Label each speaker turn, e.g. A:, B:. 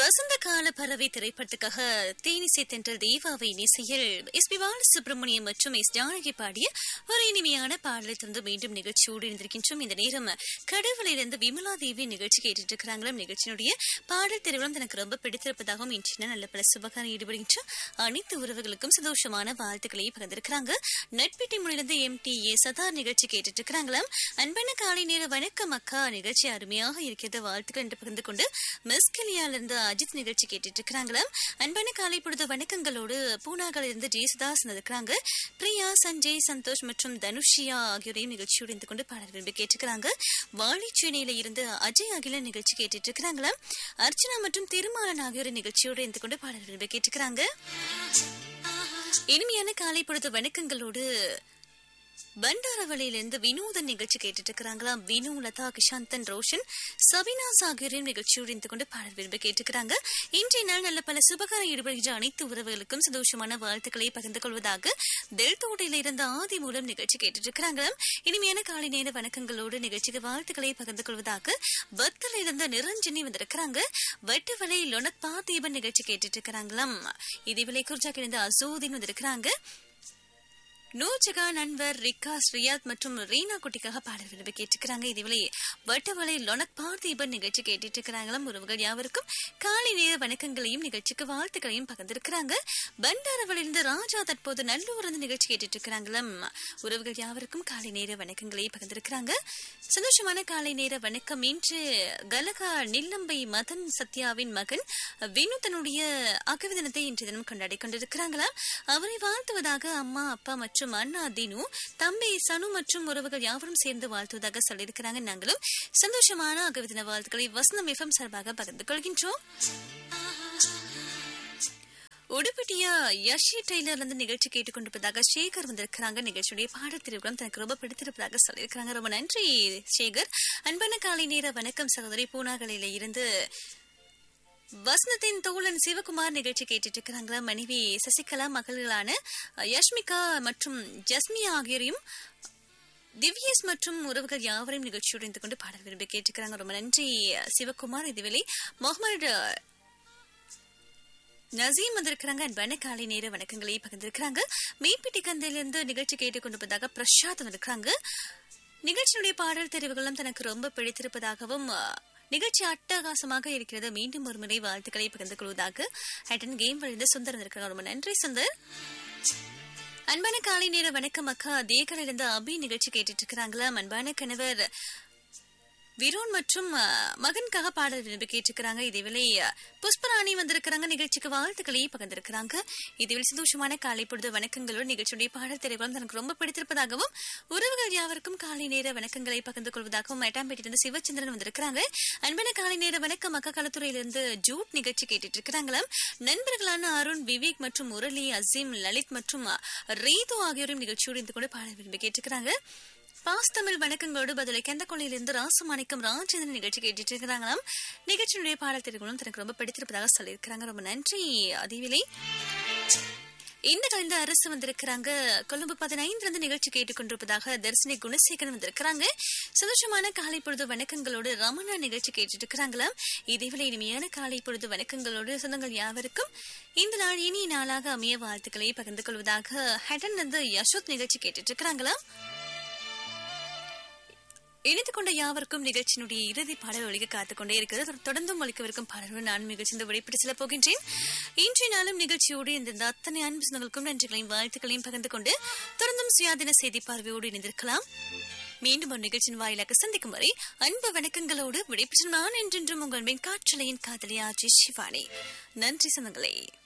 A: வசந்த கால பறவை திரைப்படத்துக்காக தேனிசை தென்றல் தேவாவை இசையில் எஸ் பி பாலசுப்ரமணியம் மற்றும் எஸ் ஜானகி பாடிய ஒரு இனிமையான பாடலை திறந்து மீண்டும் நிகழ்ச்சியோடு இருந்திருக்கின்றோம் இந்த நேரம் கடவுளிலிருந்து விமலா தேவி நிகழ்ச்சி கேட்டுட்டு இருக்கிறாங்களும் நிகழ்ச்சியினுடைய பாடல் திருவிழம் தனக்கு ரொம்ப பிடித்திருப்பதாகவும் இன்று நல்ல பல சுபகாரம் ஈடுபடுகின்ற அனைத்து உறவுகளுக்கும் சந்தோஷமான வாழ்த்துக்களை பகிர்ந்திருக்கிறாங்க நட்பெட்டி மொழியிலிருந்து எம் டி ஏ சதா நிகழ்ச்சி கேட்டுட்டு இருக்கிறாங்களாம் அன்பான காலை நேர வணக்கம் அக்கா நிகழ்ச்சி அருமையாக இருக்கிறது வாழ்த்துக்கள் என்று பகிர்ந்து கொண்டு மிஸ்கலியால இருந்து அஜித் நிகழ்ச்சி கேட்டுட்டு இருக்கிறாங்களாம் அன்பான காலை பொழுது வணக்கங்களோடு பூனாகல இருந்து ஜெயசுதாஸ் இருக்கிறாங்க பிரியா சஞ்சய் சந்தோஷ் மற்றும் தனுஷியா ஆகியோரையும் நிகழ்ச்சியோடு இருந்து கொண்டு பாடல் விரும்பி கேட்டுக்கிறாங்க வாழைச்சேனையில இருந்து அஜய் அகிலன் நிகழ்ச்சி கேட்டுட்டு இருக்கிறாங்களாம் அர்ச்சனா மற்றும் திருமாலன் ஆகியோரை நிகழ்ச்சியோடு இருந்து கொண்டு பாடல் விரும்பி கேட்டுக்கிறாங்க இனிமையான காலை பொழுது வணக்கங்களோடு பண்டாரவளையிலிருந்து வினோதன் நிகழ்ச்சி கேட்டுட்டு இருக்கிறாங்களாம் வினு லதா கிஷாந்தன் ரோஷன் சபினா சாகரின் நிகழ்ச்சியோடு இருந்து கொண்டு பாடல் விரும்ப கேட்டுக்கிறாங்க இன்றைய நாள் நல்ல பல சுபகாரம் ஈடுபடுகின்ற அனைத்து உறவுகளுக்கும் சந்தோஷமான வாழ்த்துக்களை பகிர்ந்து கொள்வதாக தெல்தோட்டையில இருந்த ஆதி மூலம் நிகழ்ச்சி கேட்டுட்டு இருக்கிறாங்களாம் இனிமையான காலை நேர வணக்கங்களோடு நிகழ்ச்சிக்கு வாழ்த்துக்களை பகிர்ந்து கொள்வதாக வத்தல இருந்த நிரஞ்சனி வந்திருக்கிறாங்க வட்டுவலை லொனத்பா தீபன் நிகழ்ச்சி கேட்டுட்டு இருக்கிறாங்களாம் இதேவேளை குர்ஜாக்கு இருந்த அசோதின் வந்திருக்கிறாங்க நூர்ஜகான் அன்வர் ரிகாஸ் ரியாத் மற்றும் ரீனா குட்டிக்காக பாடல் விரும்பி கேட்டுக்கிறாங்க இதுவரை வட்டவளை லொனக் பார்த்தீபன் நிகழ்ச்சி கேட்டுட்டு இருக்கிறாங்களாம் உறவுகள் யாவருக்கும் காலை நேர வணக்கங்களையும் நிகழ்ச்சிக்கு வாழ்த்துக்களையும் பகிர்ந்திருக்கிறாங்க பண்டாரவளிலிருந்து ராஜா தற்போது நல்லூர் இருந்து நிகழ்ச்சி கேட்டுட்டு இருக்கிறாங்களாம் உறவுகள் யாவருக்கும் காலை நேர வணக்கங்களை பகிர்ந்திருக்கிறாங்க சந்தோஷமான காலை நேர வணக்கம் இன்று கலகா நில்லம்பை மதன் சத்யாவின் மகன் வினு தன்னுடைய அகவி தினத்தை இன்றைய தினம் கொண்டாடி கொண்டிருக்கிறாங்களாம் அவரை வாழ்த்துவதாக அம்மா அப்பா மற்றும் மற்றும் அண்ணா தினு தம்பி சனு மற்றும் உறவுகள் யாவரும் சேர்ந்து வாழ்த்துவதாக சொல்லியிருக்கிறாங்க நாங்களும் சந்தோஷமான அகவிதின வாழ்த்துக்களை வசந்தம் எஃப்எம் சார்பாக பகிர்ந்து கொள்கின்றோம் உடுப்பிட்டியா யஷி டெய்லர்ல இருந்து நிகழ்ச்சி கேட்டுக்கொண்டிருப்பதாக சேகர் வந்திருக்கிறாங்க நிகழ்ச்சியுடைய பாடல் திருவிழம் தனக்கு ரொம்ப பிடித்திருப்பதாக சொல்லியிருக்கிறாங்க ரொம்ப நன்றி சேகர் அன்பான காலை நேர வணக்கம் சகோதரி பூனாகலையில இருந்து வசந்தத்தின் தோழன் சிவகுமார் நிகழ்ச்சி கேட்டுட்டு இருக்கிறாங்களா மனைவி சசிகலா மகள்களான யஷ்மிகா மற்றும் ஜஸ்மியா ஆகியோரையும் திவ்யஸ் மற்றும் உறவுகள் யாவரையும் நிகழ்ச்சியோடு இருந்து கொண்டு பாடல் விரும்பி கேட்டுக்கிறாங்க ரொம்ப நன்றி சிவகுமார் இதுவேளை முகமது நசீம் வந்திருக்கிறாங்க அன்பான காலை நேர வணக்கங்களை பகிர்ந்திருக்கிறாங்க மேப்பிட்டி கந்தையிலிருந்து நிகழ்ச்சி கேட்டுக்கொண்டிருப்பதாக பிரசாத் வந்திருக்கிறாங்க நிகழ்ச்சியுடைய பாடல் தெரிவுகளும் தனக்கு ரொம்ப பிடித்திருப்பதாகவும் நிகழ்ச்சி அட்டகாசமாக இருக்கிறது மீண்டும் ஒரு முறை வாழ்த்துக்களை பகிர்ந்து கொள்வதாக ஹேட்டன் கேம் வழிந்து சுந்தர் இருக்கிறாங்க ரொம்ப நன்றி சுந்தர் அன்பான காலை நேர வணக்கம் அக்கா தேகல இருந்து அபி நிகழ்ச்சி கேட்டுட்டு இருக்கிறாங்களா அன்பான கணவர் விரோன் மற்றும் மகனுக்காக பாடல் விரும்பி கேட்டிருக்கிறாங்க இதேவேளை புஷ்பராணி வந்திருக்கிறாங்க நிகழ்ச்சிக்கு வாழ்த்துக்களை பகிர்ந்திருக்கிறாங்க இதுவேளை சந்தோஷமான காலை பொழுது வணக்கங்களோடு நிகழ்ச்சியுடைய பாடல் திரைப்படம் தனக்கு ரொம்ப பிடித்திருப்பதாகவும் உறவுகள் யாவருக்கும் காலை நேர வணக்கங்களை பகிர்ந்து கொள்வதாகவும் மேட்டாம்பேட்டிலிருந்து சிவச்சந்திரன் வந்திருக்கிறாங்க அன்பான காலை நேர வணக்கம் அக்கா களத்துறையிலிருந்து ஜூட் நிகழ்ச்சி கேட்டுட்டு இருக்கிறாங்களாம் நண்பர்களான அருண் விவேக் மற்றும் முரளி அசீம் லலித் மற்றும் ரீது ஆகியோரும் நிகழ்ச்சியோடு இருந்து கொண்டு பாடல் விரும்பி கேட்டிருக்கிறாங்க பாஸ் தமிழ் வணக்கங்களோடு பதிலை கெந்தக்கொள்ளையிலிருந்து ராசமாணிக்கம் ராஜேந்திரன் நிகழ்ச்சி கேட்டுட்டு இருக்கிறாங்களாம் நிகழ்ச்சியினுடைய பாடல் திருக்குறளும் தனக்கு ரொம்ப பிடித்திருப்பதாக சொல்லியிருக்கிறாங்க ரொம்ப நன்றி அதேவேளை இந்த கலந்த அரசு வந்திருக்கிறாங்க கொழும்பு பதினைந்து இருந்து நிகழ்ச்சி கேட்டுக்கொண்டிருப்பதாக தரிசனி குணசேகரன் வந்திருக்கிறாங்க சந்தோஷமான காலை பொழுது வணக்கங்களோடு ரமணா நிகழ்ச்சி கேட்டுட்டு இருக்கிறாங்களாம் இதேவேளை இனிமையான காலை பொழுது வணக்கங்களோடு சொந்தங்கள் யாவருக்கும் இந்த நாள் இனிய நாளாக அமைய வாழ்த்துக்களை பகிர்ந்து கொள்வதாக ஹெடன் வந்து யசோத் நிகழ்ச்சி கேட்டுட்டு இருக்கிறாங்களாம் இணைந்து கொண்ட யாவருக்கும் நிகழ்ச்சியினுடைய இறுதி பாடல் ஒழிக்க காத்துக் கொண்டே இருக்கிறது தொடர்ந்தும் ஒழிக்கவிருக்கும் பாடல்கள் நான் நிகழ்ச்சி விடைபெற்று செல்ல போகின்றேன் இன்றைய நாளும் நிகழ்ச்சியோடு இந்த அத்தனை அன்பு சொந்தங்களுக்கும் நன்றிகளையும் வாழ்த்துக்களையும் பகிர்ந்து கொண்டு தொடர்ந்தும் சுயாதீன செய்தி பார்வையோடு இணைந்திருக்கலாம் மீண்டும் ஒரு நிகழ்ச்சியின் வாயிலாக சந்திக்கும் வரை அன்பு வணக்கங்களோடு விடைபெற்று நான் என்றென்றும் உங்கள் காற்றலையின் காதலி ஆட்சி சிவானி நன்றி சொந்தங்களே